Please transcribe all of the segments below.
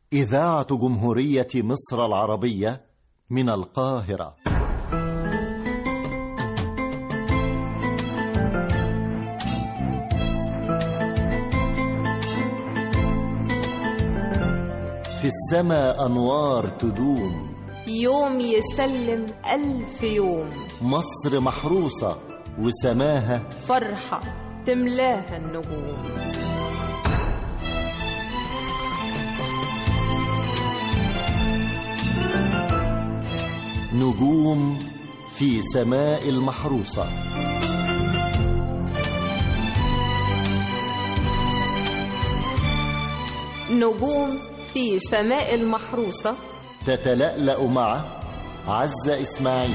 إذاعة جمهورية مصر العربية من القاهرة في السماء أنوار تدوم يوم يسلم ألف يوم مصر محروسة وسماها فرحة تملاها النجوم نجوم في سماء المحروسة نجوم في سماء المحروسة تتلألأ مع عزة إسماعيل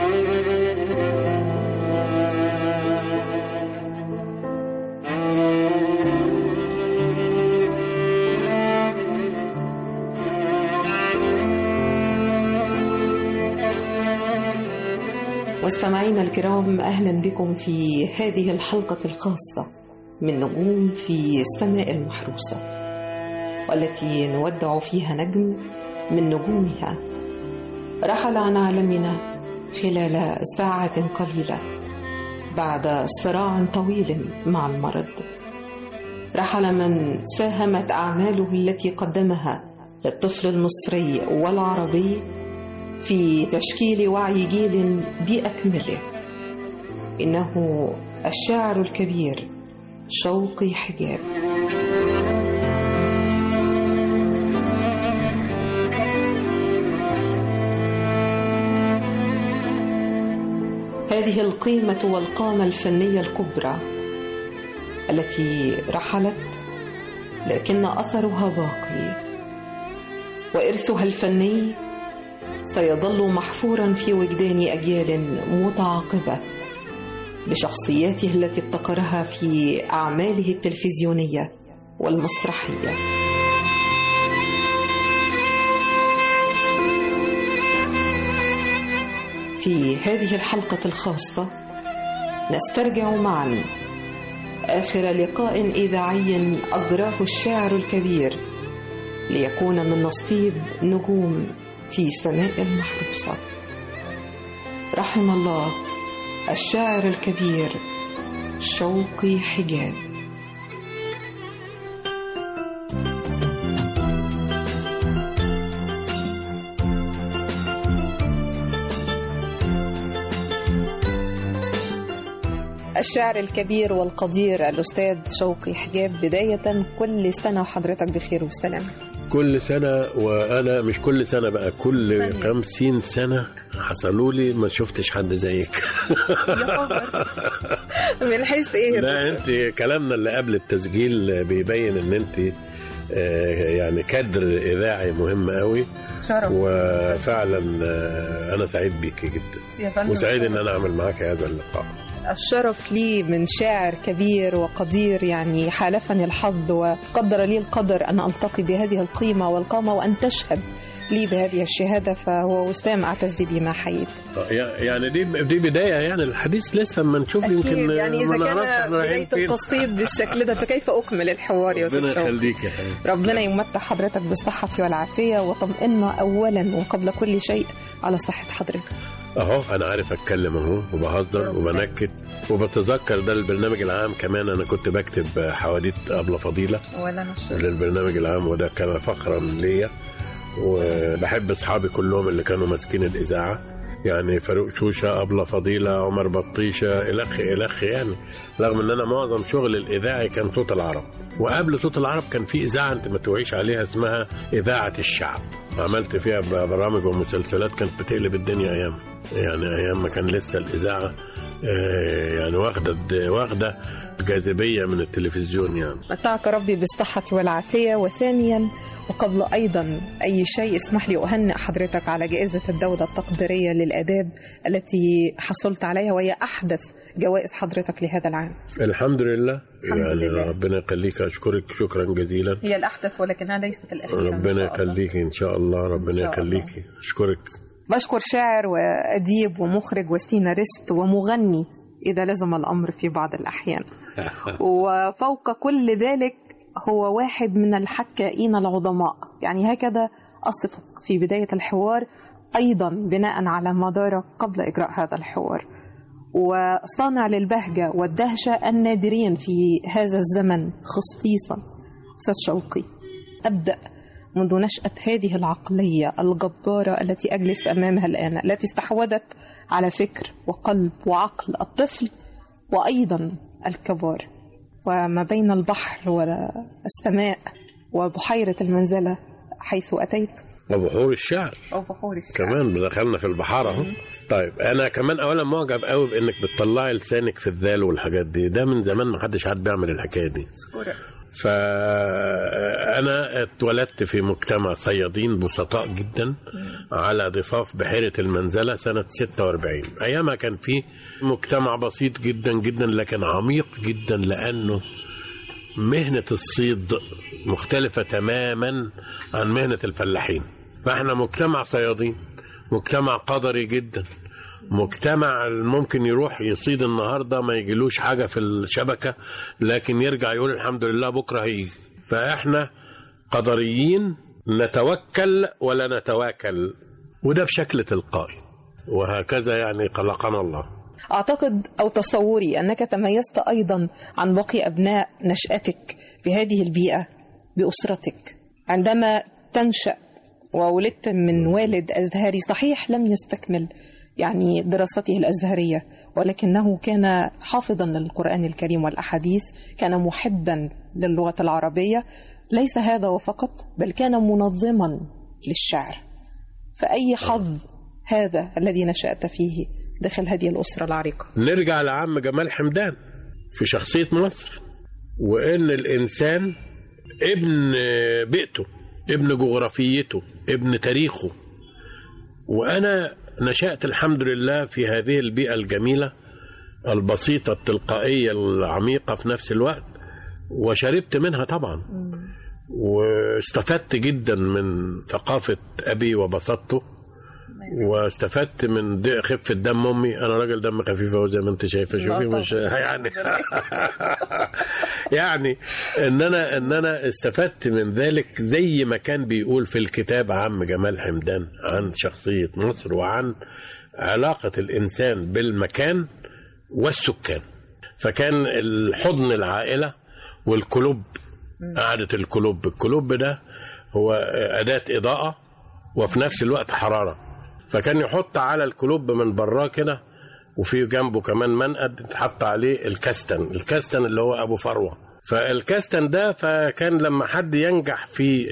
مستمعينا الكرام اهلا بكم في هذه الحلقه الخاصه من نجوم في السماء المحروسه والتي نودع فيها نجم من نجومها رحل عن عالمنا خلال ساعات قليله بعد صراع طويل مع المرض رحل من ساهمت اعماله التي قدمها للطفل المصري والعربي في تشكيل وعي جيل باكمله انه الشاعر الكبير شوقي حجاب هذه القيمه والقامه الفنيه الكبرى التي رحلت لكن اثرها باقي وارثها الفني سيظل محفورا في وجدان اجيال متعاقبه بشخصياته التي ابتكرها في اعماله التلفزيونيه والمسرحيه في هذه الحلقه الخاصه نسترجع معا اخر لقاء اذاعي اجراه الشاعر الكبير ليكون من نصيب نجوم في سماء المحروسة رحم الله الشاعر الكبير شوقي حجاب الشاعر الكبير والقدير الأستاذ شوقي حجاب بداية كل سنة وحضرتك بخير وسلامة كل سنة وأنا مش كل سنة بقى كل ثانية. خمسين سنة حصلوا لي ما شفتش حد زيك من حيث إيه؟ لا انت كلامنا اللي قبل التسجيل بيبين ان انت آه، يعني كادر اذاعي مهم قوي شرف وفعلا آه، انا سعيد بيك جدا يا فندم وسعيد ان انا اعمل معاك هذا اللقاء الشرف لي من شاعر كبير وقدير يعني حالفني الحظ وقدر لي القدر أن ألتقي بهذه القيمة والقامة وأن تشهد لي بهذه الشهادة فهو وسام أعتز بي ما حييت آه، يعني دي دي بدايه يعني الحديث لسه اما نشوف أكيد يمكن يعني إذا ما نعرفش كان إحنا رايحين بداية فين. التصطيب بالشكل ده فكيف أكمل الحوار يا ربنا أستاذ شوقي يخليك يا حبيبي ربنا يمتع حضرتك بالصحة والعافية وطمئنا أولا وقبل كل شيء على صحة حضرتك اهو انا عارف اتكلم اهو وبهزر وبنكت وبتذكر ده البرنامج العام كمان انا كنت بكتب حواديت ابله فضيله ولا للبرنامج العام وده كان فخرا ليا وبحب اصحابي كلهم اللي كانوا ماسكين الاذاعه يعني فاروق شوشه ابله فضيله عمر بطيشه الخ الخ يعني رغم ان انا معظم شغل الاذاعي كان صوت العرب وقبل صوت العرب كان في اذاعه انت ما توعيش عليها اسمها اذاعه الشعب عملت فيها برامج ومسلسلات كانت بتقلب الدنيا ايام يعني ايام ما كان لسه الاذاعه آه، يعني واخده واخده جاذبيه من التلفزيون يعني متعك ربي بالصحة والعافية وثانيا وقبل أيضا أي شيء اسمح لي أهنئ حضرتك على جائزة الدولة التقديرية للآداب التي حصلت عليها وهي أحدث جوائز حضرتك لهذا العام الحمد لله الحمد يعني لله. ربنا يخليك اشكرك شكرا جزيلا هي الأحدث ولكنها ليست الأخيرة إن ربنا شاء الله. يخليك ان شاء الله إن ربنا شاء الله. يخليك اشكرك بشكر شاعر وأديب ومخرج وسيناريست ومغني إذا لزم الأمر في بعض الأحيان وفوق كل ذلك هو واحد من الحكائين العظماء يعني هكذا أصفك في بداية الحوار أيضا بناء على ما دار قبل إجراء هذا الحوار وصانع للبهجة والدهشة النادرين في هذا الزمن خصيصا أستاذ شوقي أبدأ منذ نشأة هذه العقلية الجبارة التي أجلس أمامها الآن التي استحوذت على فكر وقلب وعقل الطفل وأيضا الكبار وما بين البحر والسماء وبحيرة المنزلة حيث أتيت وبحور الشعر أو بحور الشعر كمان دخلنا في البحار اهو طيب انا كمان اولا معجب قوي بانك بتطلعي لسانك في الذال والحاجات دي ده من زمان ما حدش عاد بيعمل الحكايه دي فأنا اتولدت في مجتمع صيادين بسطاء جدا على ضفاف بحيرة المنزلة سنة 46 أيامها كان في مجتمع بسيط جدا جدا لكن عميق جدا لأنه مهنة الصيد مختلفة تماما عن مهنة الفلاحين فاحنا مجتمع صيادين مجتمع قدري جدا مجتمع ممكن يروح يصيد النهارده ما يجيلوش حاجه في الشبكه لكن يرجع يقول الحمد لله بكره هيجي فاحنا قدريين نتوكل ولا نتواكل وده بشكل تلقائي وهكذا يعني خلقنا الله أعتقد أو تصوري أنك تميزت أيضا عن باقي أبناء نشأتك في هذه البيئة بأسرتك عندما تنشأ وولدت من والد أزهري صحيح لم يستكمل يعني دراسته الأزهرية ولكنه كان حافظا للقرآن الكريم والأحاديث كان محبا للغة العربية ليس هذا وفقط بل كان منظما للشعر فأي حظ هذا الذي نشأت فيه داخل هذه الأسرة العريقة نرجع لعم جمال حمدان في شخصية مصر وإن الإنسان ابن بيئته ابن جغرافيته ابن تاريخه وأنا نشأت الحمد لله في هذه البيئة الجميلة البسيطة التلقائية العميقة في نفس الوقت وشربت منها طبعا واستفدت جدا من ثقافة أبي وبساطته واستفدت من دي خفة دم أمي أنا راجل دم خفيف أهو زي ما أنت شايفة شوفي مش يعني يعني إن أنا إن أنا استفدت من ذلك زي ما كان بيقول في الكتاب عم جمال حمدان عن شخصية مصر وعن علاقة الإنسان بالمكان والسكان فكان الحضن العائلة والكلوب قعدة الكلوب الكلوب ده هو أداة إضاءة وفي نفس الوقت حرارة فكان يحط على الكلوب من براه كده وفي جنبه كمان منقد اتحط عليه الكستن الكستن اللي هو أبو فروة فالكستن ده فكان لما حد ينجح في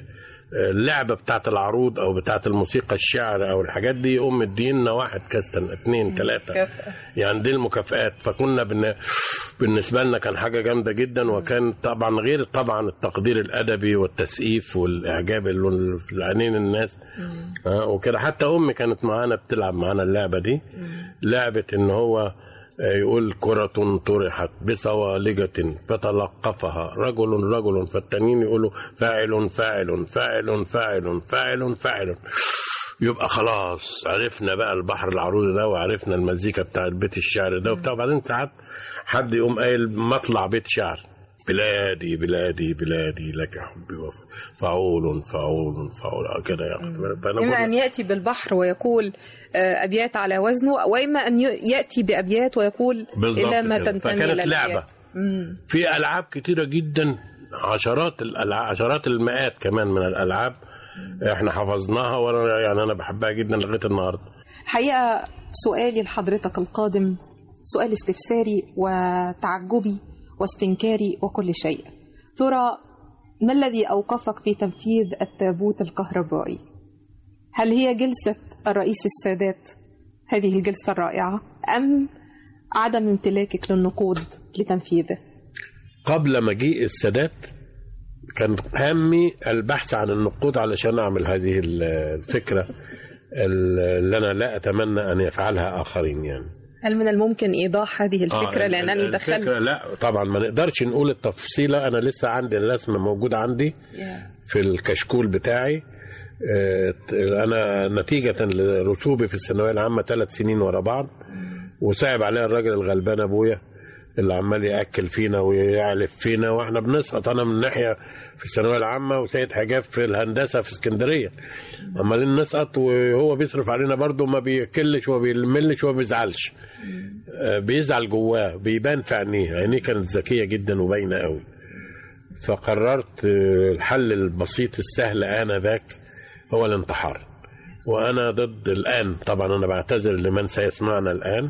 اللعبة بتاعت العروض أو بتاعت الموسيقى الشعر أو الحاجات دي يقوم مدينا واحد كاستن اتنين تلاتة يعني دي المكافآت فكنا بن... بالنسبة لنا كان حاجة جامدة جدا وكان طبعا غير طبعا التقدير الأدبي والتسقيف والإعجاب اللي في عينين الناس آه وكده حتى أمي كانت معانا بتلعب معانا اللعبة دي لعبة إن هو يقول كرة طرحت بصوالجة فتلقفها رجل رجل فالتانيين يقولوا فاعل فاعل فاعل فاعل فاعل فاعل يبقى خلاص عرفنا بقى البحر العروض ده وعرفنا المزيكا بتاعت بيت الشعر ده وبتاع وبعدين ساعات حد يقوم قايل مطلع بيت شعر بلادي بلادي بلادي لك حبي وف... فعول فعول فعول كده يعني إما أن يأتي بالبحر ويقول أبيات على وزنه وإما أن يأتي بأبيات ويقول إلى ما تنتمي فكانت لعبة مم. في ألعاب كتيرة جدا عشرات الألعاب عشرات المئات كمان من الألعاب احنا حفظناها وانا يعني انا بحبها جدا لغايه النهارده حقيقة سؤالي لحضرتك القادم سؤال استفساري وتعجبي واستنكاري وكل شيء ترى ما الذي أوقفك في تنفيذ التابوت الكهربائي هل هي جلسة الرئيس السادات هذه الجلسة الرائعة أم عدم امتلاكك للنقود لتنفيذه قبل مجيء السادات كان همي البحث عن النقود علشان أعمل هذه الفكرة اللي أنا لا أتمنى أن يفعلها آخرين يعني هل من الممكن إيضاح هذه الفكرة آه لأنني دخلت الفكرة لا طبعا ما نقدرش نقول التفصيلة أنا لسه عندي الرسمة موجودة عندي في الكشكول بتاعي آه، أنا نتيجة لرسوبي في الثانوية العامة ثلاث سنين ورا بعض وصعب عليا الراجل الغلبان أبويا اللي عمال ياكل فينا ويعلف فينا واحنا بنسقط انا من ناحيه في الثانويه العامه وسيد حجاب في الهندسه في اسكندريه عمالين نسقط وهو بيصرف علينا برضه ما بيكلش وما بيملش وما بيزعلش آه، بيزعل جواه بيبان في عينيه عينيه كانت ذكيه جدا وباينه قوي فقررت آه، الحل البسيط السهل آنذاك هو الانتحار وأنا ضد الآن طبعا أنا بعتذر لمن سيسمعنا الآن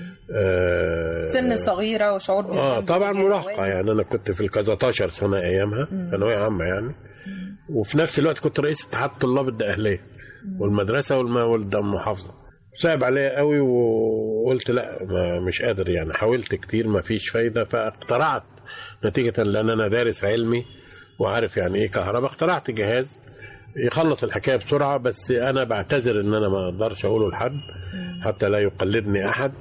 آه، سن صغيرة وشعور بالذنب اه طبعا تجاه مراهقه الوالد. يعني انا كنت في الكازاتاشر سنه ايامها ثانويه عامه يعني وفي نفس الوقت كنت رئيس اتحاد طلاب الدقهليه والمدرسه والم- والمحافظه صعب عليا قوي وقلت لا ما مش قادر يعني حاولت كتير ما فيش فايده فاخترعت نتيجه لان انا دارس علمي وعارف يعني ايه كهرباء اخترعت جهاز يخلص الحكايه بسرعه بس انا بعتذر ان انا ما اقدرش اقوله لحد حتى لا يقلدني احد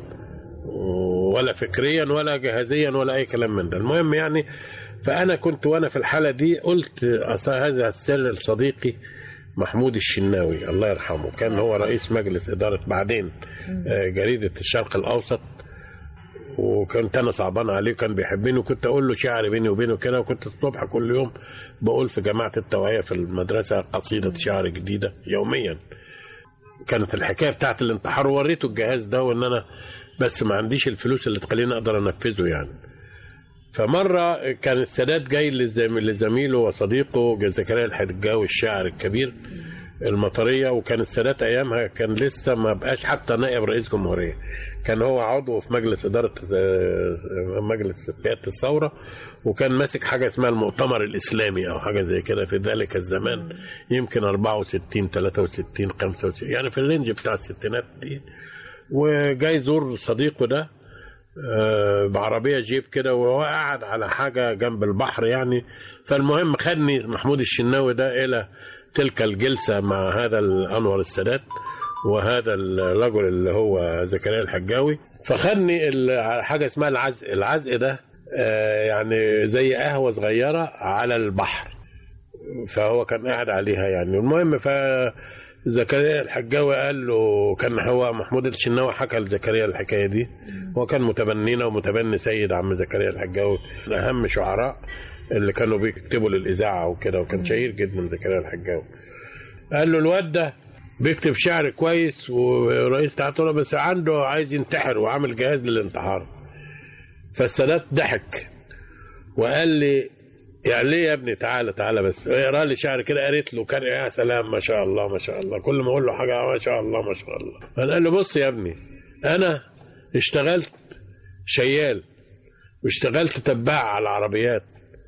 ولا فكريا ولا جهازيا ولا اي كلام من ده المهم يعني فانا كنت وانا في الحاله دي قلت أصل هذا السر صديقي محمود الشناوي الله يرحمه كان هو رئيس مجلس اداره بعدين آه، جريده الشرق الاوسط وكنت انا صعبان عليه وكان بيحبني وكنت اقول له شعر بيني وبينه كده وكنت الصبح كل يوم بقول في جماعه التوعيه في المدرسه قصيده شعر جديده يوميا كانت الحكايه بتاعت الانتحار ووريته الجهاز ده وان انا بس ما عنديش الفلوس اللي تخليني اقدر انفذه يعني فمره كان السادات جاي لزم- لزميله وصديقه زكريا الحدجاوي الشاعر الكبير المطريه وكان السادات ايامها كان لسه ما بقاش حتى نائب رئيس جمهوريه كان هو عضو في مجلس اداره آه، مجلس قياده الثوره وكان ماسك حاجه اسمها المؤتمر الاسلامي او حاجه زي كده في ذلك الزمان يمكن 64 63 65 يعني في الرينج بتاع الستينات دي وجاي يزور صديقه ده آه، بعربيه جيب كده وهو قاعد على حاجه جنب البحر يعني فالمهم خدني محمود الشناوي ده الى تلك الجلسه مع هذا انور السادات وهذا الرجل اللي هو زكريا الحجاوي فخدني ال- على حاجه اسمها العزق العزق ده آه، يعني زي قهوه صغيره على البحر فهو كان قاعد عليها يعني المهم ف زكريا الحجاوي قال له كان هو محمود الشناوي حكى لزكريا الحكايه دي هو كان متبنينا ومتبني سيد عم زكريا الحجاوي من اهم شعراء اللي كانوا بيكتبوا للاذاعه وكده وكان شهير جدا زكريا الحجاوي قال له الواد ده بيكتب شعر كويس ورئيس اتحاد الطلبة بس عنده عايز ينتحر وعامل جهاز للانتحار فالسادات ضحك وقال لي يعني ليه يا ابني تعالى تعالى بس اقرا لي شعر كده قريت له كان يا سلام ما شاء الله ما شاء الله كل ما اقول له حاجه ما شاء الله ما شاء الله فانا قال له بص يا ابني انا اشتغلت شيال واشتغلت تباع على العربيات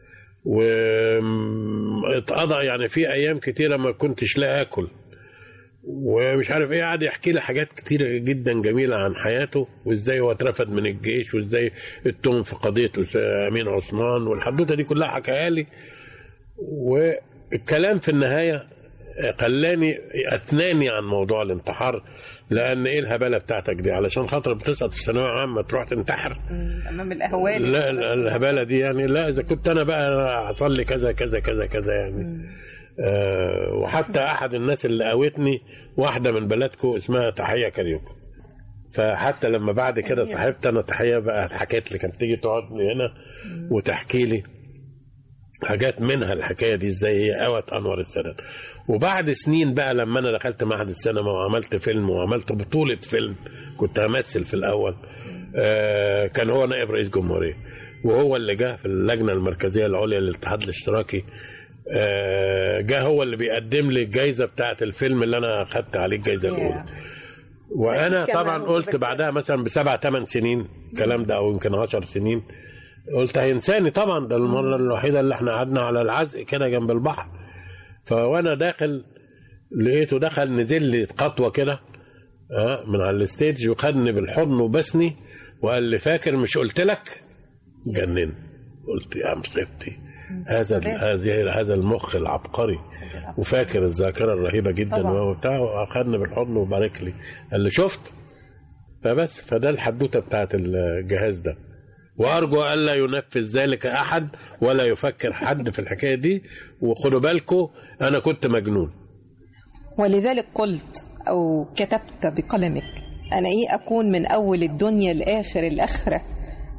واتقضى يعني في ايام كتيره ما كنتش لا اكل ومش عارف ايه قعد يحكي لي حاجات كتيره جدا جميله عن حياته وازاي هو اترفد من الجيش وازاي اتهم في قضيه أس- امين عثمان والحدوته دي كلها حكاها لي والكلام في النهايه خلاني اثناني عن موضوع الانتحار لان ايه الهباله بتاعتك دي علشان خاطر بتسقط في ثانويه عامه تروح تنتحر امام الاهوال لا لا، الهباله دي يعني لا اذا كنت انا بقى حصل لي كذا كذا كذا كذا يعني آه وحتى احد الناس اللي قاوتني واحده من بلدكم اسمها تحيه كاريوكو فحتى لما بعد كده صاحبت انا تحيه بقى حكيت لي كانت تيجي تقعد لي هنا وتحكي لي حاجات منها الحكايه دي ازاي هي قوت انور السادات وبعد سنين بقى لما انا دخلت معهد السينما وعملت فيلم وعملت بطوله فيلم كنت همثل في الاول آه كان هو نائب رئيس جمهوريه وهو اللي جه في اللجنه المركزيه العليا للاتحاد الاشتراكي آه جه هو اللي بيقدم لي الجائزه بتاعه الفيلم اللي انا اخدت عليه الجائزه الاولى وانا كمان طبعا قلت متذكرة. بعدها مثلا بسبع ثمان سنين الكلام ده او يمكن 10 سنين قلت هينساني طبعا ده المره الوحيده اللي احنا قعدنا على العزق كده جنب البحر فوانا داخل لقيته دخل نزل لي خطوه كده اه من على الستيج وخدني بالحضن وبسني وقال لي فاكر مش قلت لك جنن قلت يا مصيبتي هذا هذه هذا المخ العبقري وفاكر الذاكره الرهيبه جدا طبعا. وبتاع واخدني بالحضن وبارك لي قال لي شفت فبس فده الحدوته بتاعت الجهاز ده وارجو الا ينفذ ذلك احد ولا يفكر حد في الحكايه دي وخدوا بالكم انا كنت مجنون ولذلك قلت أو كتبت بقلمك أنا إيه أكون من أول الدنيا لآخر الآخرة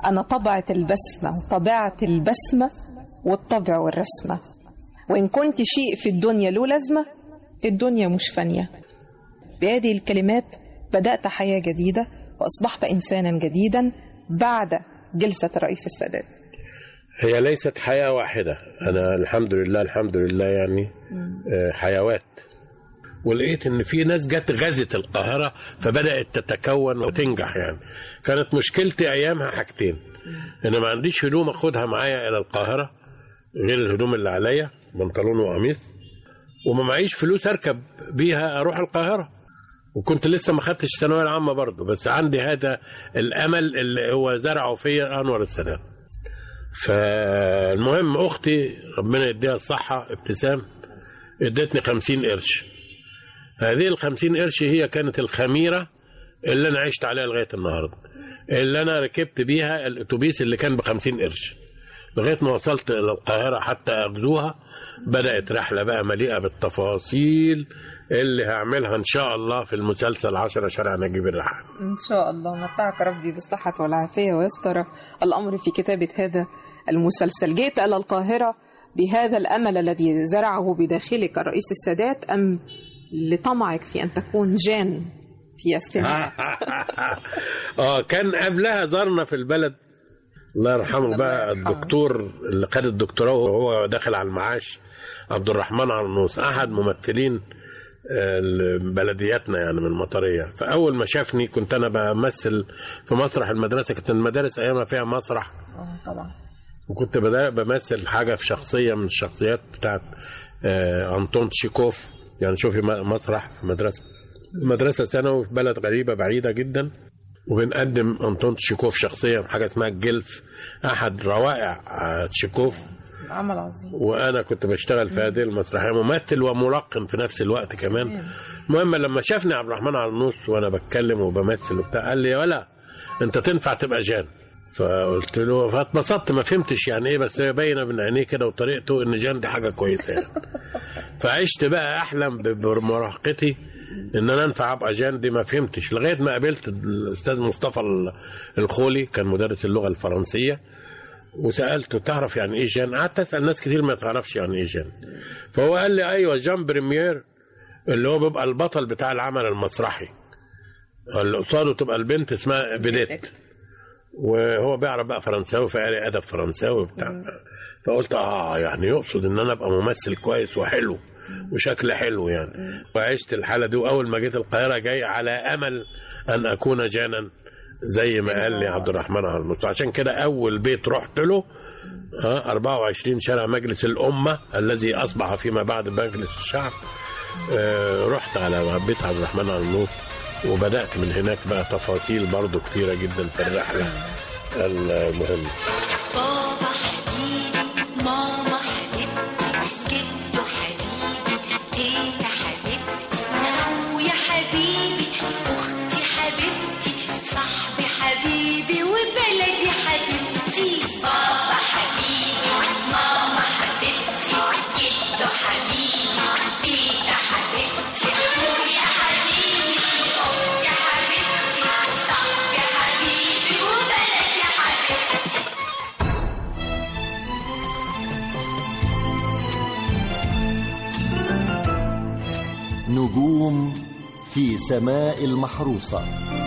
أنا طبعة البسمة طبعت البسمة والطبع والرسمة وإن كنت شيء في الدنيا له لازمة الدنيا مش فانية بهذه الكلمات بدأت حياة جديدة وأصبحت إنسانا جديدا بعد جلسة الرئيس السادات هي ليست حياة واحدة أنا الحمد لله الحمد لله يعني آه، حيوات ولقيت ان في ناس جت غزت القاهره فبدات تتكون وتنجح يعني كانت مشكلتي ايامها حاجتين انا ما عنديش هدوم اخدها معايا الى القاهره غير الهدوم اللي عليا بنطلون وقميص وما معيش فلوس اركب بيها اروح القاهره وكنت لسه ما خدتش الثانويه العامه برضه بس عندي هذا الامل اللي هو زرعه فيا انور السادات فالمهم اختي ربنا يديها الصحه ابتسام ادتني خمسين قرش هذه الخمسين قرش هي كانت الخميره اللي انا عشت عليها لغايه النهارده اللي انا ركبت بيها الاتوبيس اللي كان بخمسين قرش لغايه ما وصلت الى القاهره حتى اغزوها بدات رحله بقى مليئه بالتفاصيل اللي هعملها ان شاء الله في المسلسل عشرة شارع نجيب الريحان إن شاء الله متعك ربي بالصحة والعافية ويستر الأمر في كتابة هذا المسلسل جئت إلى القاهرة بهذا الأمل الذي زرعه بداخلك الرئيس السادات أم لطمعك في أن تكون جان في استماع اه كان قبلها زارنا في البلد الله يرحمه بقى يرحمه. الدكتور اللي خد الدكتوراه وهو داخل على المعاش عبد الرحمن عرنوس احد ممثلين آه، بلدياتنا يعني من المطريه فاول ما شافني كنت انا بمثل في مسرح المدرسه كانت المدارس ايامها فيها مسرح طبعا وكنت بدأ بمثل حاجة في شخصية من الشخصيات بتاعت آه، أنطون تشيكوف يعني شوفي م- مسرح في مدرسة مدرسة ثانوي في بلد غريبة بعيدة جدا وبنقدم أنطون تشيكوف شخصية في حاجة اسمها الجلف أحد روائع آه، تشيكوف عمل عظيم وأنا كنت بشتغل في هذه المسرحية ممثل وملقن في نفس الوقت كمان المهم لما شافني عبد الرحمن عرنوس وأنا بتكلم وبمثل وبتاع قال لي يا ولا أنت تنفع تبقى جان فقلت له فاتبسطت ما فهمتش يعني ايه بس هي باينه من عينيه كده وطريقته ان جان دي حاجه كويسه يعني فعشت بقى احلم ب- بمراهقتي ان انا انفع ابقى جان دي ما فهمتش لغايه ما قابلت الاستاذ مصطفى ال- الخولي كان مدرس اللغه الفرنسيه وسالته تعرف يعني ايه جان قعدت اسال ناس كتير ما تعرفش يعني ايه جان فهو قال لي ايوه جان بريمير اللي هو بيبقى البطل بتاع العمل المسرحي اللي قصاده تبقى البنت اسمها فيديت وهو بيعرف بقى فرنساوي فقال ادب فرنساوي بتاع فقلت اه يعني يقصد ان انا ابقى ممثل كويس وحلو وشكل حلو يعني وعشت الحاله دي واول ما جيت القاهره جاي على امل ان اكون جانا زي ما قال لي عبد الرحمن عرموس عشان كده اول بيت رحت له ها 24 شارع مجلس الامه الذي اصبح فيما بعد مجلس الشعب آه، رحت على بيت عبد الرحمن عرموس وبدات من هناك بقى تفاصيل برضو كتيره جدا في الرحله المهمه بابا حبيبي ماما حبيبتي جدو حبيبي تيتا حبيبتي ابويا حبيبي اختي حبيبتي صاحبي حبيبي وبلدي حبيبتي بابا حبيبي ماما حبيبتي جدو حبيبي تيتا حبيبتي ابويا حبيبي اختي حبيبتي صاحبي حبيبي وبلدي حبيبتي نجوم في سماء المحروسة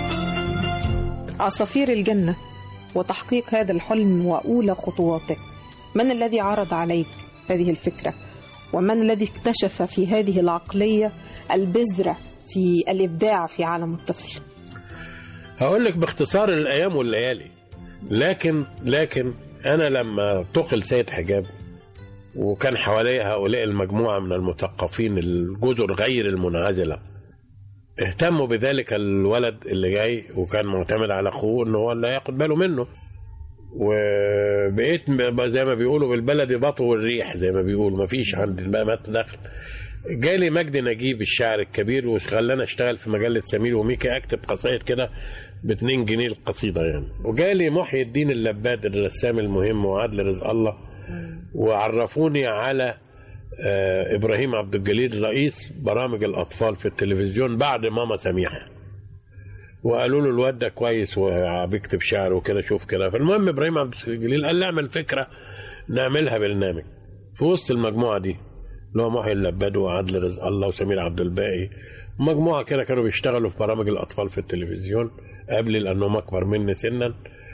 عصافير الجنة وتحقيق هذا الحلم وأولى خطواته من الذي عرض عليك هذه الفكرة ومن الذي اكتشف في هذه العقلية البذرة في الإبداع في عالم الطفل هقول لك باختصار الايام والليالي لكن لكن انا لما تقل سيد حجاب وكان حواليه هؤلاء المجموعه من المثقفين الجزر غير المنعزله اهتموا بذلك الولد اللي جاي وكان معتمد على اخوه ان هو اللي هياخد باله منه وبقيت ب- زي ما بيقولوا بالبلدي بطو الريح زي ما بيقولوا مفيش عندي بقى ما دخل جالي مجدي نجيب الشاعر الكبير وخلاني اشتغل في مجله سمير وميكي اكتب قصايد كده ب 2 جنيه القصيده يعني وجالي محي الدين اللباد الرسام المهم وعدل رزق الله وعرفوني على آه، ابراهيم عبد الجليل رئيس برامج الاطفال في التلفزيون بعد ماما سميحه وقالوا له الواد ده كويس وبيكتب شعر وكده شوف كده فالمهم ابراهيم عبد الجليل قال لي اعمل فكره نعملها برنامج في وسط المجموعه دي اللي هو محي اللباد وعدل رزق الله وسمير عبد الباقي مجموعه كده كانوا بيشتغلوا في برامج الاطفال في التلفزيون قبلي لانهم اكبر مني سنا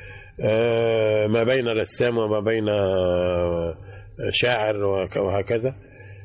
آه، ما بين رسام وما بين آه، شاعر وك- وهكذا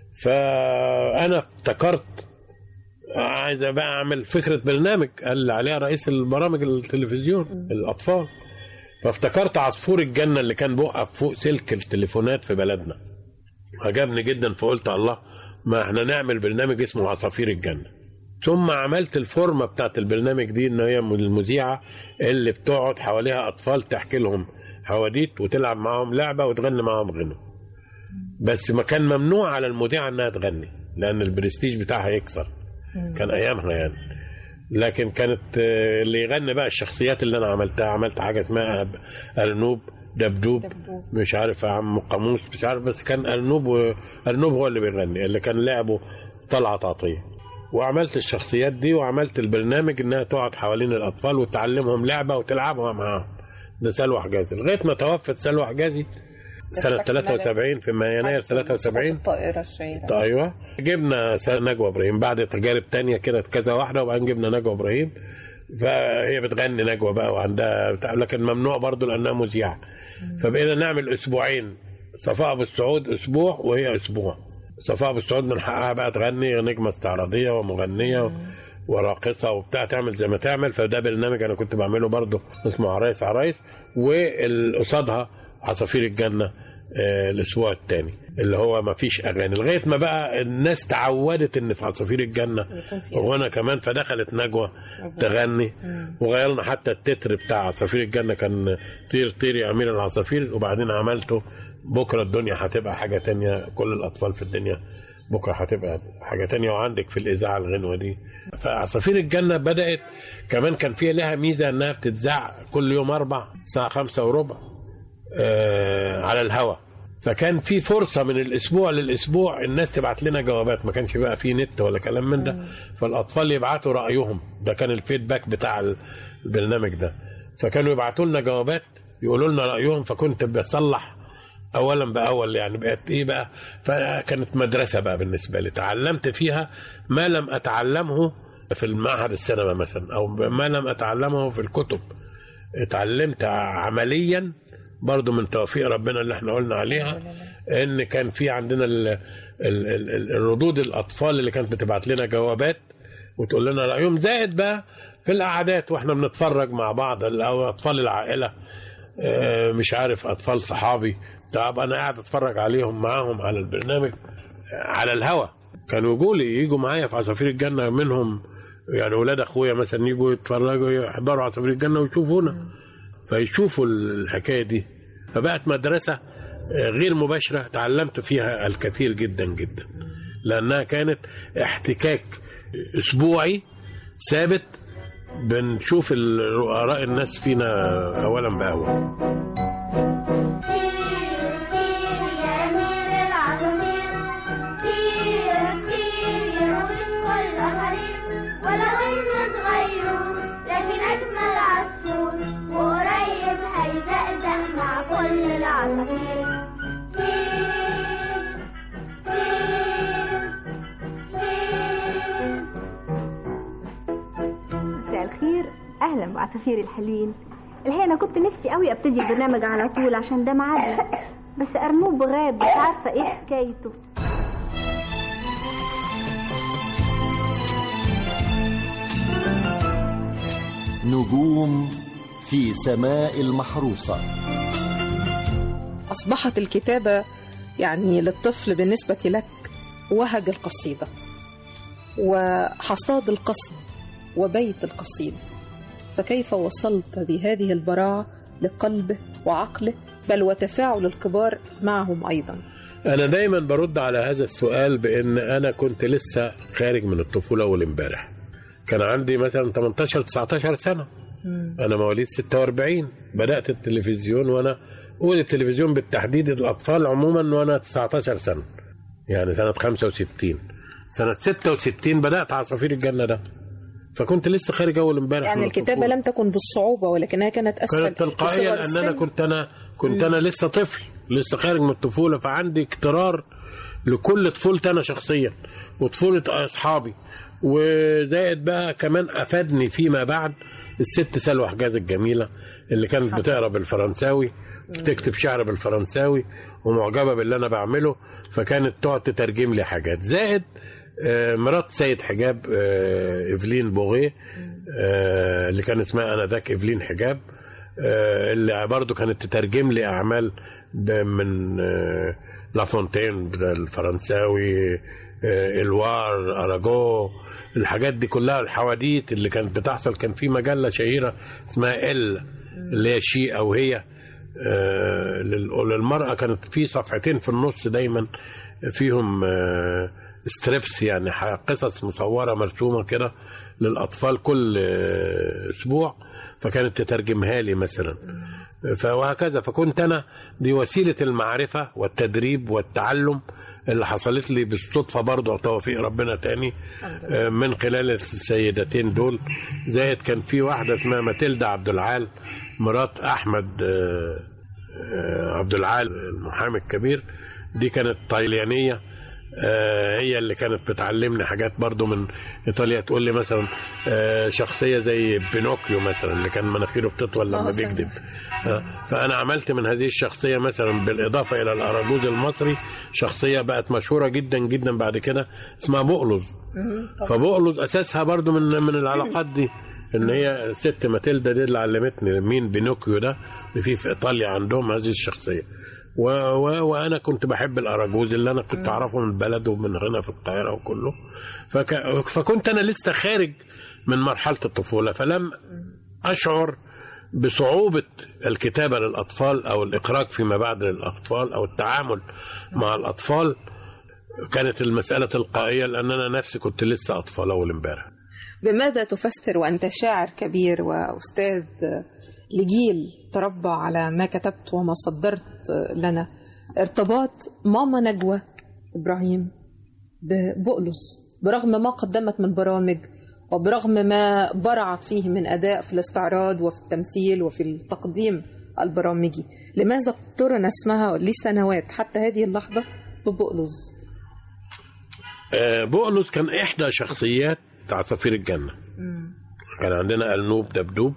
فانا افتكرت عايز بقى اعمل فكره برنامج قال لي عليها رئيس البرامج التلفزيون الاطفال فافتكرت عصفور الجنه اللي كان بيوقف فوق سلك التليفونات في بلدنا عجبني جدا فقلت الله ما احنا نعمل برنامج اسمه عصافير الجنه ثم عملت الفورمه بتاعت البرنامج دي ان هي المذيعه اللي بتقعد حواليها اطفال تحكي لهم حواديت وتلعب معاهم لعبه وتغني معاهم غنى بس ما كان ممنوع على المذيعه انها تغني لان البرستيج بتاعها يكسر كان ايامها يعني لكن كانت آه، اللي يغني بقى الشخصيات اللي انا عملتها عملت حاجه اسمها أب- ارنوب دبدوب مش عارف عم قاموس مش عارف بس كان ارنوب وارنوب هو اللي بيغني اللي كان لعبه طلعت عطيه وعملت الشخصيات دي وعملت البرنامج انها تقعد حوالين الاطفال وتعلمهم لعبه وتلعبها معاهم ده سلوى حجازي لغايه ما توفت سلوى حجازي سنه 73 في يناير 73 الطائرة الشهيرة ايوه جبنا س- نجوى ابراهيم بعد تجارب تانية كده كذا واحده وبعدين جبنا نجوى ابراهيم فهي بتغني نجوى بقى وعندها بتاع لكن ممنوع برضو لانها مذيعه فبقينا نعمل اسبوعين صفاء ابو السعود اسبوع وهي اسبوع صفاء ابو السعود من حقها بقى تغني نجمه استعراضيه ومغنيه و... وراقصه وبتاع تعمل زي ما تعمل فده برنامج انا كنت بعمله برضه اسمه عرايس عرايس وقصادها عصافير الجنه آه، الاسبوع الثاني اللي هو ما فيش اغاني لغايه ما بقى الناس تعودت ان في عصافير الجنه وانا كمان فدخلت نجوى تغني وغيرنا حتى التتر بتاع عصافير الجنه كان طير طير يا امير العصافير وبعدين عملته بكره الدنيا هتبقى حاجه تانية كل الاطفال في الدنيا بكره هتبقى حاجه تانية وعندك في الاذاعه الغنوه دي فعصافير الجنه بدات كمان كان فيها لها ميزه انها بتتذاع كل يوم اربع الساعه خمسة وربع آه على الهواء فكان في فرصة من الأسبوع للأسبوع الناس تبعت لنا جوابات ما كانش بقى في نت ولا كلام من ده فالأطفال يبعتوا رأيهم ده كان الفيدباك بتاع البرنامج ده فكانوا يبعتوا لنا جوابات يقولوا لنا رأيهم فكنت بصلح اولا باول يعني بقت ايه بقى فكانت مدرسه بقى بالنسبه لي تعلمت فيها ما لم اتعلمه في المعهد السينما مثلا او ما لم اتعلمه في الكتب اتعلمت عمليا برضو من توفيق ربنا اللي احنا قلنا عليها ان كان في عندنا ال ال ال الردود الاطفال اللي كانت بتبعت لنا جوابات وتقول لنا رايهم زائد بقى في القعدات واحنا بنتفرج مع بعض او اطفال العائله اه مش عارف اطفال صحابي طب انا قاعد اتفرج عليهم معاهم على البرنامج على الهوا كانوا يجوا لي يجوا معايا في عصافير الجنه منهم يعني ولاد اخويا مثلا يجوا يتفرجوا يحضروا عصافير الجنه ويشوفونا فيشوفوا الحكايه دي فبقت مدرسه غير مباشره تعلمت فيها الكثير جدا جدا لانها كانت احتكاك اسبوعي ثابت بنشوف اراء الناس فينا اولا باول مساء الخير اهلا بعصافير الحلوين الحقيقه انا كنت نفسي قوي ابتدي البرنامج على طول عشان ده ميعادنا بس ارنوب غاب مش عارفه ايه حكايته نجوم في سماء المحروسة أصبحت الكتابة يعني للطفل بالنسبة لك وهج القصيدة وحصاد القصد وبيت القصيد فكيف وصلت بهذه البراعة لقلبه وعقله بل وتفاعل الكبار معهم أيضا أنا دايما برد على هذا السؤال بأن أنا كنت لسه خارج من الطفولة أول امبارح كان عندي مثلا 18 19 سنة أنا مواليد 46 بدأت التلفزيون وأنا أقول التلفزيون بالتحديد الأطفال عموما وأنا 19 سنة يعني سنة 65 سنة 66 بدأت عصافير الجنة ده فكنت لسه خارج اول امبارح يعني من الكتابة الطفولة. لم تكن بالصعوبة ولكنها كانت أسهل كانت تلقائيا بصغر لان السن. انا كنت انا كنت انا لسه طفل لسه خارج من الطفوله فعندي اكترار لكل طفولتي انا شخصيا وطفوله اصحابي وزائد بقى كمان افادني فيما بعد الست سلوى حجاز الجميله اللي كانت بتقرا بالفرنساوي بتكتب شعر بالفرنساوي ومعجبه باللي انا بعمله فكانت تقعد تترجم لي حاجات زائد آه، مرات سيد حجاب آه، ايفلين بوغيه آه، اللي كان اسمها انا ذاك ايفلين حجاب آه، اللي برضو كانت تترجم لي اعمال ب- من آه، لافونتين ده الفرنساوي آه، الوار اراجو الحاجات دي كلها الحواديت اللي كانت بتحصل كان في مجله شهيره اسمها ال اللي هي شي او هي آه، لل- للمرأة كانت في صفحتين في النص دايما فيهم آه، ستريبس يعني ح- قصص مصورة مرسومة كده للأطفال كل آه، أسبوع فكانت تترجمها لي مثلا فوهكذا فكنت أنا دي وسيلة المعرفة والتدريب والتعلم اللي حصلت لي بالصدفة برضه وتوفيق ربنا تاني آه، من خلال السيدتين دول زائد كان في واحدة اسمها ماتيلدا عبد العال مرات أحمد آه، آه، عبد العال المحامي الكبير دي كانت طليانية آه، هي اللي كانت بتعلمني حاجات برضو من ايطاليا تقول لي مثلا آه، شخصيه زي بينوكيو مثلا اللي كان مناخيره بتطول لما آه، صحيح. بيكذب آه، فانا عملت من هذه الشخصيه مثلا بالاضافه الى الاراجوز المصري شخصيه بقت مشهوره جدا جدا بعد كده اسمها بقلظ فبقلظ اساسها برضو من من العلاقات دي ان هي ست ماتيلدا دي اللي علمتني مين بينوكيو ده اللي في في ايطاليا عندهم هذه الشخصيه و و وانا كنت بحب الاراجوز اللي انا كنت اعرفه من البلد ومن هنا في القاهره وكله فك فكنت انا لسه خارج من مرحله الطفوله فلم اشعر بصعوبه الكتابه للاطفال او الاخراج فيما بعد للاطفال او التعامل مع الاطفال كانت المساله تلقائيه لان انا نفسي كنت لسه اطفال اول امبارح بماذا تفسر وأنت شاعر كبير وأستاذ لجيل تربى على ما كتبت وما صدرت لنا ارتباط ماما نجوى إبراهيم ببؤلس برغم ما قدمت من برامج وبرغم ما برعت فيه من أداء في الاستعراض وفي التمثيل وفي التقديم البرامجي لماذا اقترن اسمها لسنوات حتى هذه اللحظة ببؤلس آه، بؤلس كان احدى شخصيات عصافير الجنه كان عندنا النوب دبدوب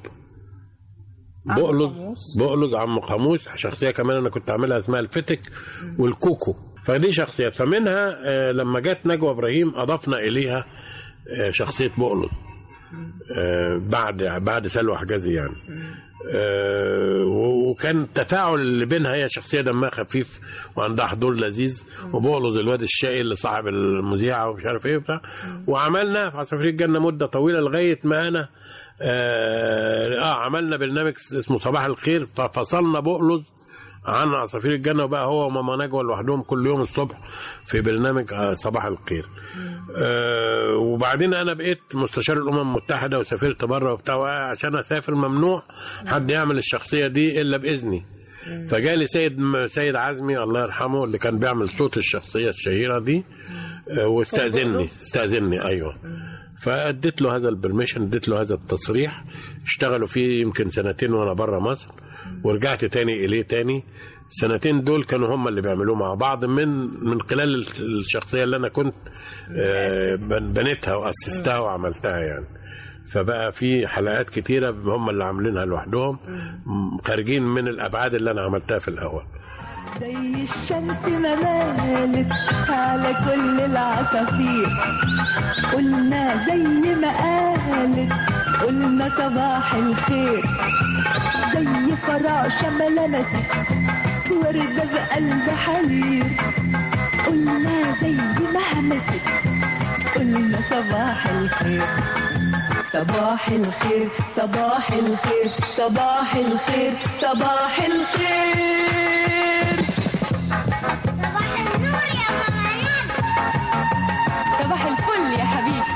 عم بؤلس قاموس. بؤلس عم قاموس شخصيه كمان انا كنت عاملها اسمها الفتك والكوكو فدي شخصيات فمنها آه، لما جت نجوى ابراهيم اضفنا اليها آه، شخصيه بؤلس آه، بعد بعد سلوى حجازي يعني آه، وكان التفاعل اللي بينها هي شخصيه دمها خفيف وعندها حضور لذيذ وبؤلس الواد الشقي اللي صاحب المذيعه ومش عارف ايه وبتاع وعملنا في عصافير الجنه مده طويله لغايه ما انا اه, آه عملنا برنامج اسمه صباح الخير ففصلنا بؤلس عن عصافير الجنه وبقى هو وماما نجوى لوحدهم كل يوم الصبح في برنامج آه، صباح الخير آه وبعدين انا بقيت مستشار الامم المتحده وسافرت بره وبتاع عشان اسافر ممنوع حد يعمل الشخصيه دي الا باذني فجالي سيد سيد عزمي الله يرحمه اللي كان بيعمل صوت الشخصيه الشهيره دي آه، واستاذني استاذني ايوه فاديت له هذا البرميشن اديت له هذا التصريح اشتغلوا فيه يمكن سنتين وانا بره مصر ورجعت تاني اليه تاني السنتين دول كانوا هم اللي بيعملوه مع بعض من من خلال الشخصيه اللي انا كنت آه، بن- بنيتها واسستها وعملتها يعني فبقى في حلقات كتيره هم اللي عاملينها لوحدهم م- خارجين من الابعاد اللي انا عملتها في الاول زي الشمس ما مالت على كل العصافير قلنا زي ما قالت قلنا صباح الخير زي فراشة ما لمست وردة بقلب حرير قلنا زي ما همست قلنا صباح الخير صباح الخير صباح الخير صباح الخير صباح الخير صباح الفل يا حبيبي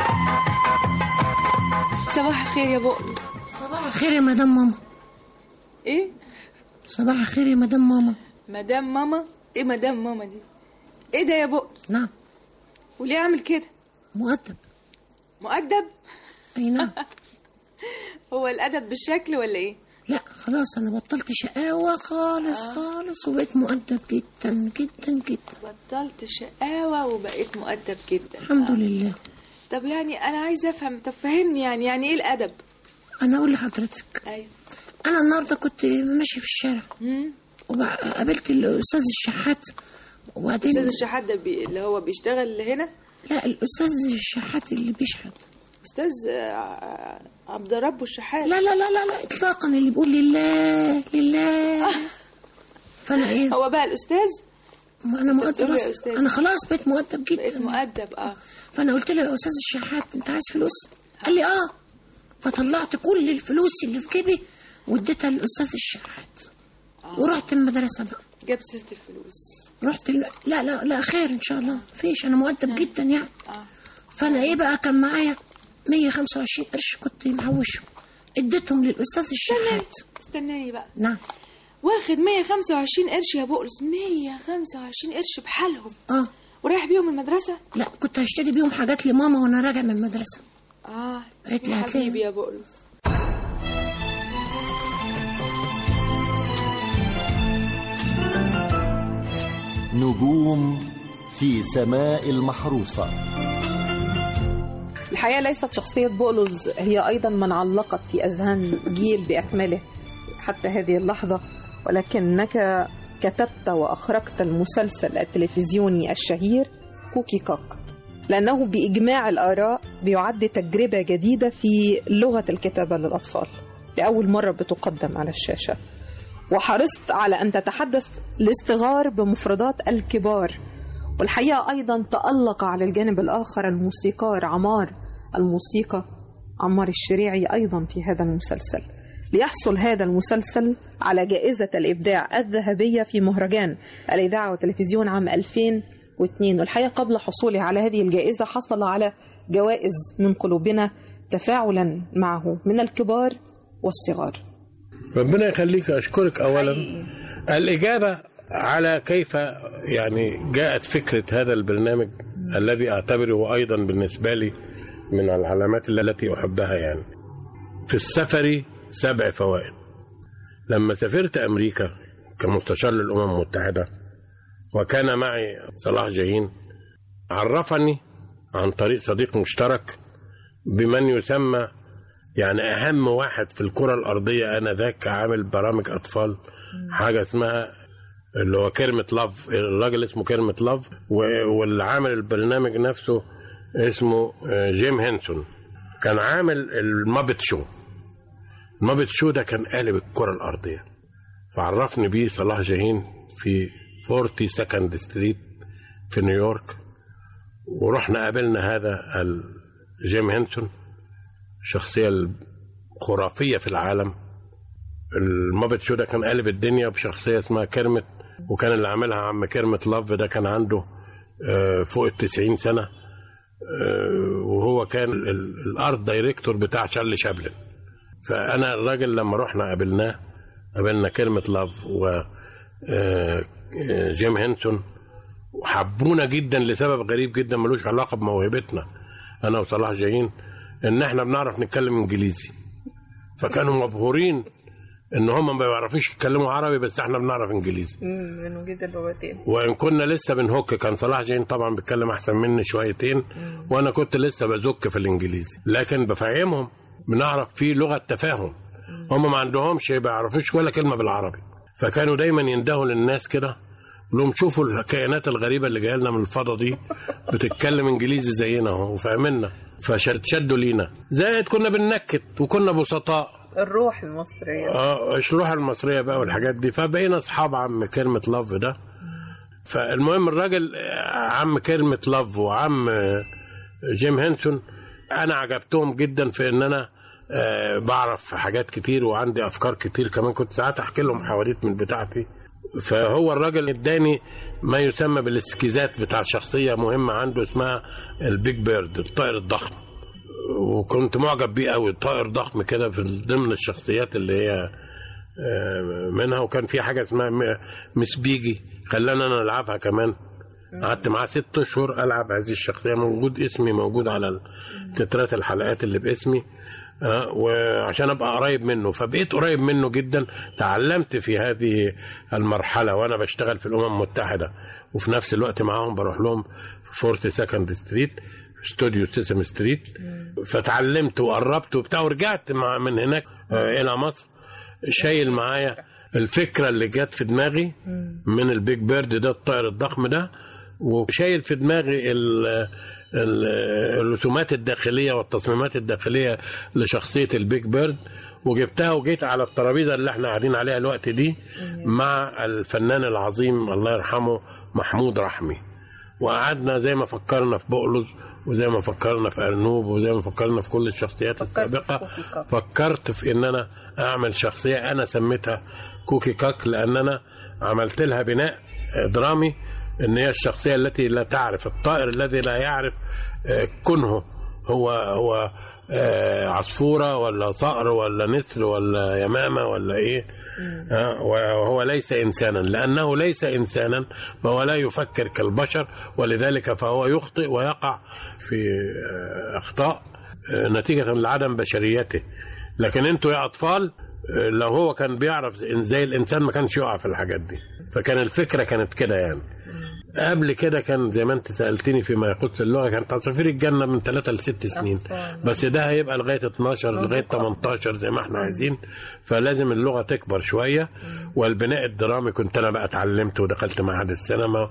صباح الخير يا بؤلس صباح الخير يا مدام ماما ايه صباح الخير يا مدام ماما مدام ماما ايه مدام ماما دي ايه ده يا بؤلس نعم وليه عامل كده مؤدب مؤدب اي نعم هو الادب بالشكل ولا ايه لا خلاص انا بطلت شقاوة خالص خالص وبقيت مؤدب جدا جدا جدا بطلت شقاوة وبقيت مؤدب جدا الحمد لله طب يعني انا عايزه افهم طب فهمني يعني يعني ايه الادب انا اقول لحضرتك ايوه انا النهارده كنت ماشي في الشارع مم. وقابلت الاستاذ الشحات وبعدين استاذ الشحات ده بي... اللي هو بيشتغل هنا لا الاستاذ الشحات اللي بيشحت استاذ آه، عبد ربه الشحات لا لا لا لا لا اطلاقا اللي بيقول لله لله فانا ايه هو بقى الاستاذ ما انا مؤدب بتقول يا أصلاً. أستاذ. انا خلاص بقيت مؤدب بقيت جدا مؤدب اه فانا قلت له يا استاذ الشحات انت عايز فلوس قال لي اه فطلعت كل الفلوس اللي في جيبي واديتها للاستاذ الشحات ورحت المدرسه بقى جاب سيره الفلوس رحت ال... لا لا لا خير ان شاء الله مفيش انا مؤدب جدا يعني اه فانا ايه بقى كان معايا 125 قرش كنت محوشهم اديتهم للاستاذ الشحات استناني بقى نعم واخد 125 قرش يا بقرص 125 قرش بحالهم اه ورايح بيهم المدرسه لا كنت هشتري بيهم حاجات لماما وانا راجع من المدرسه اه قالت لي يا هاتلي. حبيبي يا بقرص نجوم في سماء المحروسة الحقيقة ليست شخصية بولز هي أيضا من علقت في أذهان جيل بأكمله حتى هذه اللحظة ولكنك كتبت وأخرجت المسلسل التلفزيوني الشهير كوكي كاك لأنه بإجماع الآراء بيعد تجربة جديدة في لغة الكتابة للأطفال لأول مرة بتقدم على الشاشة وحرصت على أن تتحدث الاصطغار بمفردات الكبار والحقيقة أيضا تألق على الجانب الآخر الموسيقار عمار الموسيقى عمار الشريعي أيضا في هذا المسلسل ليحصل هذا المسلسل على جائزة الإبداع الذهبية في مهرجان الإذاعة والتلفزيون عام 2002 والحقيقة قبل حصوله على هذه الجائزة حصل على جوائز من قلوبنا تفاعلا معه من الكبار والصغار ربنا يخليك أشكرك أولا الإجابة على كيف يعني جاءت فكرة هذا البرنامج الذي أعتبره أيضا بالنسبة لي من العلامات التي أحبها يعني في السفر سبع فوائد لما سافرت أمريكا كمستشار للأمم المتحدة وكان معي صلاح جاهين عرفني عن طريق صديق مشترك بمن يسمى يعني أهم واحد في الكرة الأرضية آنذاك عامل برامج أطفال حاجة اسمها اللي هو كلمة لاف الراجل اسمه كلمة لاف و- واللي عامل البرنامج نفسه اسمه آه، جيم هنسون كان عامل المابت شو المابت شو ده كان قالب الكرة الأرضية فعرفني بيه صلاح جاهين في 40 سكند ستريت في نيويورك ورحنا قابلنا هذا ال- جيم هنسون الشخصية الخرافية في العالم المابت شو ده كان قالب الدنيا بشخصية اسمها كيرمت وكان اللي عاملها عم كيرمت لاف ده كان عنده آه، فوق التسعين سنة آه، وهو كان ال- ال- الارت دايركتور بتاع شارلي شابلن فانا الراجل لما رحنا قابلناه قابلنا كلمة لاف و آه، آه، جيم هنسون وحبونا جدا لسبب غريب جدا ملوش علاقة بموهبتنا انا وصلاح جايين ان احنا بنعرف نتكلم انجليزي فكانوا مبهورين ان هم ما بيعرفوش يتكلموا عربي بس احنا بنعرف انجليزي من وجود اللغتين وان كنا لسه بنهك كان صلاح جايين طبعا بيتكلم احسن مني شويتين وانا كنت لسه بزك في الانجليزي لكن بفهمهم بنعرف في لغه تفاهم هم ما عندهمش ما بيعرفوش ولا كلمه بالعربي فكانوا دايما يندهوا للناس كده لهم شوفوا الكائنات الغريبه اللي جايه لنا من الفضا دي بتتكلم انجليزي زينا اهو وفاهميننا فشدوا لينا زائد كنا بننكت وكنا بسطاء الروح المصرية اه الروح المصريه بقى والحاجات دي فبقينا اصحاب عم كلمه لاف ده فالمهم الراجل آه، عم كلمه لاف وعم آه، جيم هنسون انا عجبتهم جدا في ان انا آه، بعرف حاجات كتير وعندي افكار كتير كمان كنت ساعات احكي لهم حواديت من بتاعتي فهو الراجل اداني ما يسمى بالاسكيزات بتاع شخصيه مهمه عنده اسمها البيج بيرد الطائر الضخم وكنت معجب بيه قوي طائر ضخم كده في ضمن الشخصيات اللي هي آه، منها وكان في حاجه اسمها م- مس بيجي خلانا انا العبها كمان قعدت معاه ست اشهر العب هذه الشخصيه موجود اسمي موجود على تترات الحلقات اللي باسمي آه، وعشان ابقى قريب منه فبقيت قريب منه جدا تعلمت في هذه المرحله وانا بشتغل في الامم المتحده وفي نفس الوقت معاهم بروح لهم في فورت سكند ستريت استوديو سيسم ستريت فتعلمت وقربت وبتاع ورجعت مع من هناك آه، الى مصر شايل معايا الفكره اللي جت في دماغي من البيج بيرد ده الطائر الضخم ده وشايل في دماغي ال ال- الرسومات الداخليه والتصميمات الداخليه لشخصيه البيج بيرد وجبتها وجيت على الترابيزه اللي احنا قاعدين عليها الوقت دي مع الفنان العظيم الله يرحمه محمود رحمي وقعدنا زي ما فكرنا في بقلص وزي ما فكرنا في ارنوب وزي ما فكرنا في كل الشخصيات السابقه فكرت في ان انا اعمل شخصيه انا سميتها كوكي كاك لان انا عملت لها بناء درامي ان هي الشخصيه التي لا تعرف الطائر الذي لا يعرف آه، كنهه هو هو آه، عصفوره ولا صقر ولا نسر ولا يمامه ولا ايه آه، وهو ليس انسانا لانه ليس انسانا فهو لا يفكر كالبشر ولذلك فهو يخطئ ويقع في آه، اخطاء آه، نتيجه لعدم بشريته لكن انتوا يا اطفال آه، لو هو كان بيعرف إن زي الانسان ما كانش يقع في الحاجات دي فكان الفكره كانت كده يعني قبل كده كان زي ما انت سالتني فيما يخص اللغه كانت عصافير الجنه من 3 ل 6 سنين بس ده هيبقى لغايه 12 لغايه 18 زي ما احنا عايزين فلازم اللغه تكبر شويه والبناء الدرامي كنت انا بقى اتعلمت ودخلت معهد السينما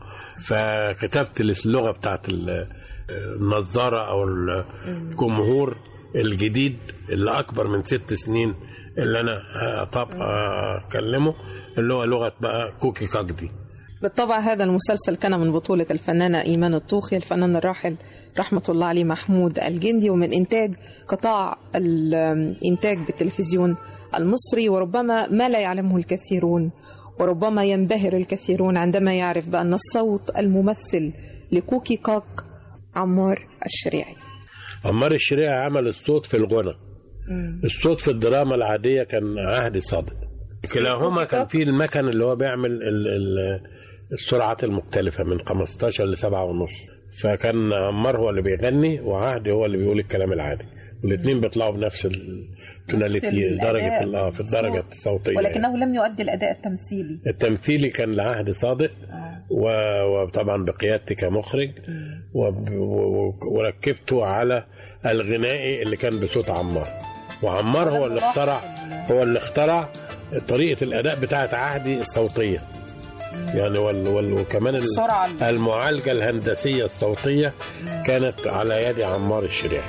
فكتبت اللغه بتاعت ال- النظاره او الجمهور الجديد اللي اكبر من ست سنين اللي انا طب اكلمه اللي هو لغه بقى كوكي كاك دي بالطبع هذا المسلسل كان من بطولة الفنانة إيمان الطوخي الفنان الراحل رحمة الله عليه محمود الجندي ومن إنتاج قطاع الإنتاج بالتلفزيون المصري وربما ما لا يعلمه الكثيرون وربما ينبهر الكثيرون عندما يعرف بأن الصوت الممثل لكوكي كاك عمار الشريعي عمار الشريعي عمل الصوت في الغنى الصوت في الدراما العادية كان عهد صادق كلاهما كان فيه المكن اللي هو بيعمل ال ال السرعات المختلفة من 15 ل 7 ونص فكان عمار هو اللي بيغني وعهدي هو اللي بيقول الكلام العادي والاثنين بيطلعوا بنفس التوناليتي الأداء، درجة ال- اه في الدرجة الصوت. الصوتية يعني. ولكنه لم يؤدي الأداء التمثيلي التمثيلي كان لعهد صادق و- وطبعا بقيادتي كمخرج وب- و- وركبته على الغنائي اللي كان بصوت عمار وعمار هو اللي اخترع هو اللي اخترع طريقة الأداء بتاعت عهدي الصوتية يعني وال وال وكمان ال- السرعة ال- المعالجة الهندسية الصوتية كانت على يد عمار الشريعي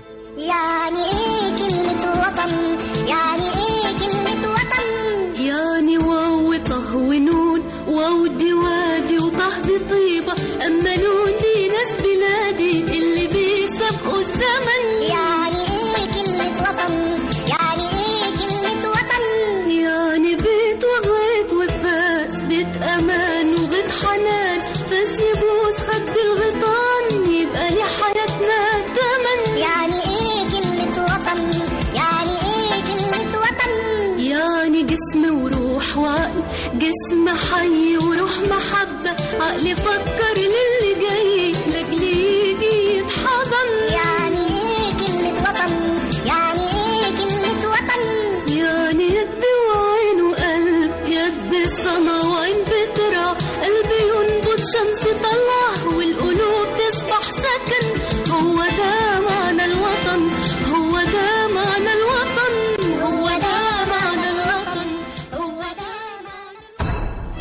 يعني ايه كلمة وطن يعني ايه كلمة وطن يعني واو طه ونون واو دي وادي وطه دي طيبة أما نون دي ناس بلادي اللي بيسابقوا الزمن يعني ايه كلمة وطن يعني ايه كلمة وطن يعني بيت وغيط وفاس بيت أمان وغيط حنان بس يبوس خد الغيطان يبقى لحياتنا تمن يعني ايه كلمة وطن يعني ايه كلمة وطن يعني جسم وروح وعقل جسم حي وروح محبة عقل فكر للي جاي لاجل يجي يتحضن يعني ايه كلمة وطن يعني ايه كلمة وطن يعني يد وعين وقلب يد صنا وعين بترع قلب ينبض شمس طلع والقلوب تصبح سكن هو ده معنى الوطن هو ده معنى الوطن هو ده معنى الوطن هو ده معنى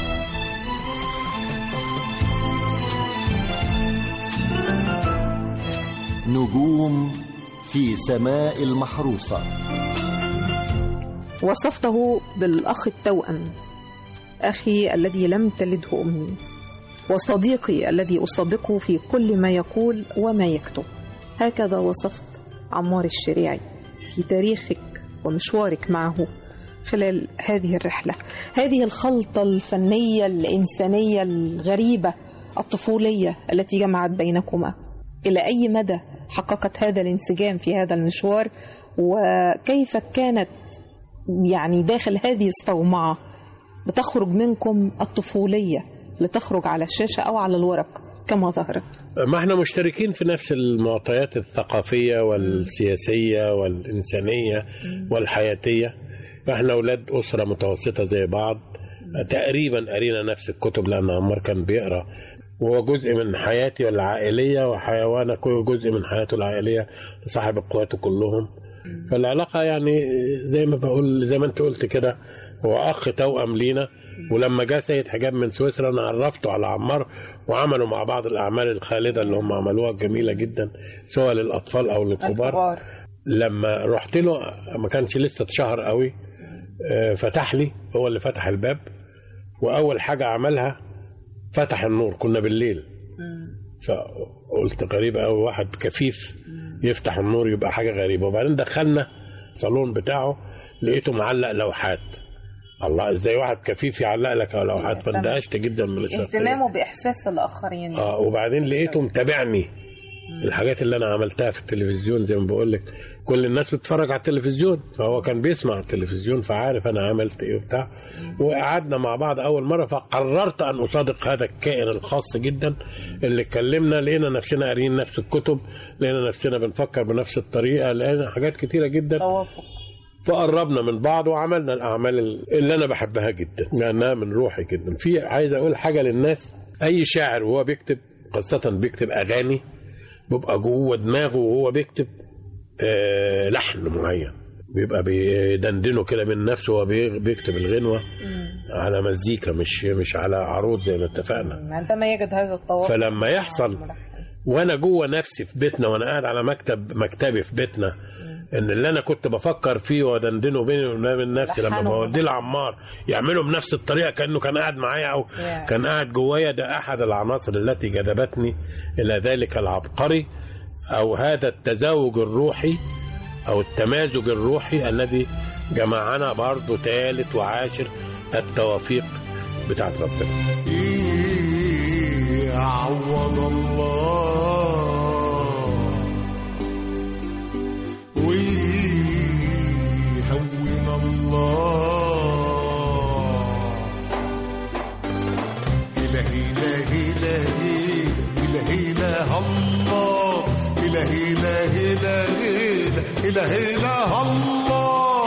نجوم في سماء المحروسة وصفته بالأخ التوأم أخي الذي لم تلده أمي وصديقي الذي أصدقه في كل ما يقول وما يكتب هكذا وصفت عمار الشريعي في تاريخك ومشوارك معه خلال هذه الرحلة هذه الخلطة الفنية الإنسانية الغريبة الطفولية التي جمعت بينكما إلى أي مدى حققت هذا الانسجام في هذا المشوار وكيف كانت يعني داخل هذه الصومعة بتخرج منكم الطفولية لتخرج على الشاشة أو على الورق كما ظهرت ما احنا مشتركين في نفس المعطيات الثقافية والسياسية والإنسانية والحياتية احنا أولاد أسرة متوسطة زي بعض تقريبا قرينا نفس الكتب لأن عمار كان بيقرأ وهو جزء من حياتي العائلية وحيوانا جزء من حياته العائلية صاحب اخواته كلهم فالعلاقة يعني زي ما بقول زي ما انت قلت كده هو أخ توأم لينا ولما جاء سيد حجاب من سويسرا أنا عرفته على عمار وعملوا مع بعض الأعمال الخالدة اللي هم عملوها جميلة جدا سواء للأطفال أو للكبار لما رحت له ما كانش لسه اتشهر قوي آه، فتح لي هو اللي فتح الباب وأول حاجة عملها فتح النور كنا بالليل فقلت غريب قوي واحد كفيف يفتح النور يبقى حاجة غريبة وبعدين دخلنا الصالون بتاعه لقيته معلق لوحات الله ازاي واحد كفيف يعلق لك لوحات فاندهشت جدا من الشخصية اهتمامه باحساس الاخرين اه وبعدين لقيته متابعني الحاجات اللي انا عملتها في التلفزيون زي ما بقول لك كل الناس بتتفرج على التلفزيون فهو كان بيسمع التلفزيون فعارف انا عملت ايه وبتاع وقعدنا مع بعض اول مره فقررت ان اصادق هذا الكائن الخاص جدا اللي اتكلمنا لقينا نفسنا قاريين نفس الكتب لقينا نفسنا بنفكر بنفس الطريقه لقينا حاجات كتيره جدا فقربنا من بعض وعملنا الاعمال اللي انا بحبها جدا لانها من روحي جدا في عايز اقول حاجه للناس اي شاعر وهو بيكتب خاصه بيكتب اغاني بيبقى جوه دماغه وهو بيكتب آه لحن معين بيبقى بيدندنه كده من نفسه وهو بي- بيكتب الغنوه على مزيكا مش مش على عروض زي ما اتفقنا عندما يجد هذا التواصل فلما يحصل وانا جوه نفسي في بيتنا وانا قاعد على مكتب مكتبي في بيتنا ان اللي انا كنت بفكر فيه ودندنه بيني وبين نفسي لما لحنه. بوديه لعمار يعمله بنفس الطريقه كانه كان قاعد معايا او Yeah. كان قاعد جوايا ده احد العناصر التي جذبتني الى ذلك العبقري او هذا التزاوج الروحي او التمازج الروحي الذي جمعنا برضه ثالث وعاشر التوافيق بتاعت ربنا عوض الله ويهون الله إله إله إله إله إله الله إله إله إله إله إله الله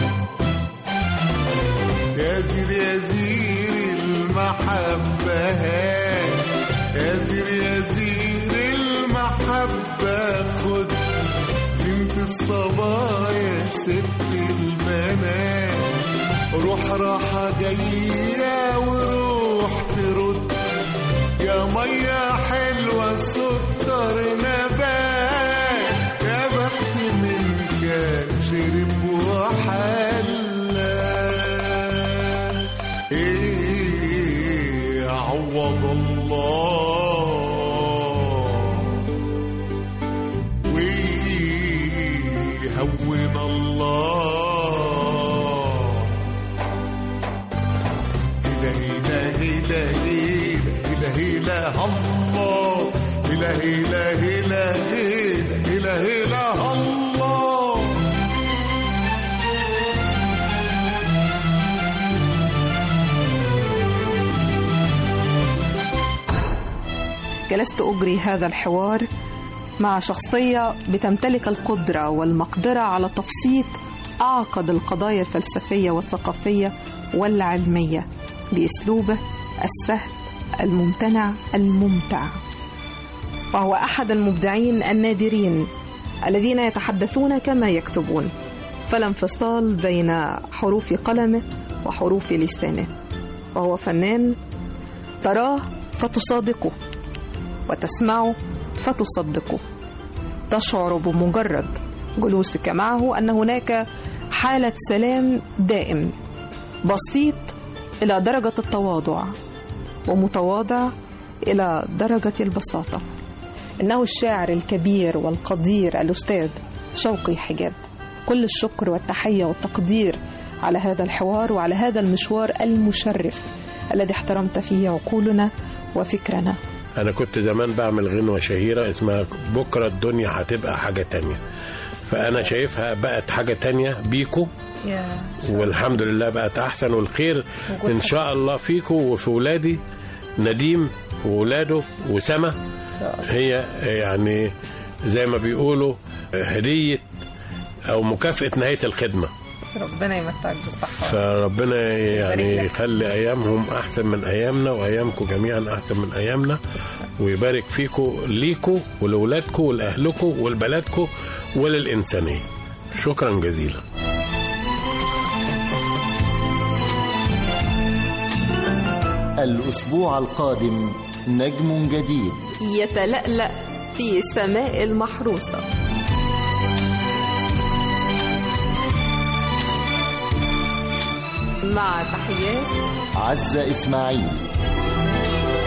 يا زير يا زير المحبة يا زير يا زير المحبة خد زينة الصبايا ست البنات روح راحة جاية وروح ترد يا مية حلوة سكر نبات يا بخت من كان شرب وحلى ايه عوض الله ويهون الله إله إله إله إله إله الله إله إله إله إله إله الله جلست أجري هذا الحوار مع شخصية بتمتلك القدرة والمقدرة على تبسيط أعقد القضايا الفلسفية والثقافية والعلمية بأسلوبه السهل الممتنع الممتع وهو أحد المبدعين النادرين الذين يتحدثون كما يكتبون فلا انفصال بين حروف قلمه وحروف لسانه وهو فنان تراه فتصادقه وتسمعه فتصدقه تشعر بمجرد جلوسك معه ان هناك حاله سلام دائم بسيط الى درجه التواضع ومتواضع الى درجه البساطه انه الشاعر الكبير والقدير الاستاذ شوقي حجاب كل الشكر والتحيه والتقدير على هذا الحوار وعلى هذا المشوار المشرف الذي احترمت فيه عقولنا وفكرنا انا كنت زمان بعمل غنوه شهيره اسمها بكره الدنيا هتبقى حاجه تانية فانا شايفها بقت حاجه تانية بيكو والحمد لله بقت احسن والخير ان شاء الله فيكو وفي ولادي نديم وولاده وسما هي يعني زي ما بيقولوا هدية أو مكافأة نهاية الخدمة ربنا يمتعك بالصحة فربنا يعني يبارك لك. يخلي أيامهم أحسن من أيامنا وأيامكم جميعا أحسن من أيامنا ويبارك فيكم ليكم ولولادكم ولأهلكم ولبلدكم وللإنسانية شكرا جزيلا الأسبوع القادم نجم جديد يتلألأ في سماء المحروسة مع تحيات عزة إسماعيل